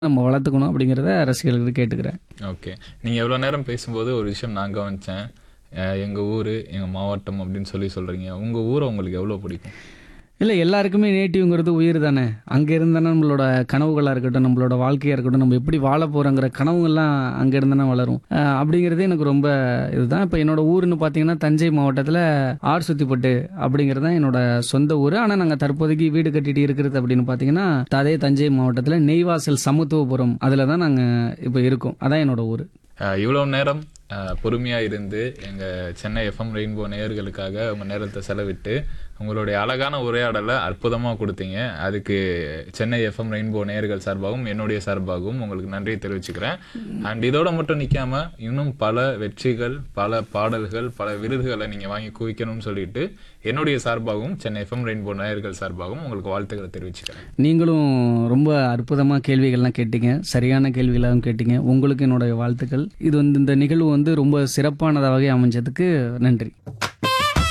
நம்ம வளர்த்துக்கணும் அப்படிங்கிறத ரசிகர்களுக்கு கேட்டுக்கிறேன் ஓகே நீங்கள் எவ்வளோ நேரம் பேசும்போது ஒரு விஷயம் நான் கவனிச்சேன் அஹ் எங்க ஊர் எங்க மாவட்டம் அப்படின்னு சொல்லி சொல்றீங்க உங்க ஊரை உங்களுக்கு எவ்வளோ பிடிக்கும் இல்லை எல்லாருக்குமே நேட்டிவ்ங்கிறது உயிர் தானே அங்கே இருந்தானே நம்மளோட கனவுகளாக இருக்கட்டும் நம்மளோட வாழ்க்கையாக இருக்கட்டும் நம்ம எப்படி வாழ போகிறோங்கிற கனவுகள்லாம் அங்கே இருந்தானே வளரும் அஹ் அப்படிங்கிறது எனக்கு ரொம்ப இதுதான் இப்போ என்னோட ஊருன்னு பார்த்தீங்கன்னா தஞ்சை மாவட்டத்தில் ஆர் சுத்திப்பட்டு அப்படிங்கிறது தான் என்னோட சொந்த ஊர் ஆனால் நாங்கள் தற்போதைக்கு வீடு கட்டிட்டு இருக்கிறது அப்படின்னு பார்த்தீங்கன்னா அதே தஞ்சை மாவட்டத்தில் நெய்வாசல் சமத்துவபுரம் அதில் தான் நாங்கள் இப்போ இருக்கோம் அதான் என்னோட ஊர் அஹ் இவ்வளவு நேரம் அஹ், பொறுமையா இருந்து எங்க சென்னை எஃப்எம் ரெயின்போ நேயர்களுக்காக உங்க நேரத்தை செலவிட்டு உங்களுடைய அழகான உரையாடலை அற்புதமா கொடுத்தீங்க அதுக்கு சென்னை எஃப்எம் ரெயின்போ நேயர்கள் சார்பாகவும் என்னுடைய சார்பாகவும் உங்களுக்கு நன்றியை தெரிவிச்சுக்கிறேன் அண்ட் இதோட மட்டும் நிக்காம இன்னும் பல வெற்றிகள் பல பாடல்கள் பல விருதுகளை நீங்க வாங்கி குவிக்கணும்னு சொல்லிட்டு என்னுடைய சார்பாகவும் சென்னை எஃப்எம் ரெயின்போ நேயர்கள் சார்பாகவும் உங்களுக்கு வாழ்த்துக்களை தெரிவிச்சுக்கிறேன் நீங்களும் ரொம்ப அற்புதமாக கேள்விகள்லாம் கேட்டீங்க சரியான கேள்விகளாகவும் கேட்டீங்க உங்களுக்கு என்னுடைய வாழ்த்துக்கள் இது வந்து இந்த நிகழ்வு வந்து ரொம்ப சிறப்பானதாகவே அமைஞ்சதுக்கு நன்றி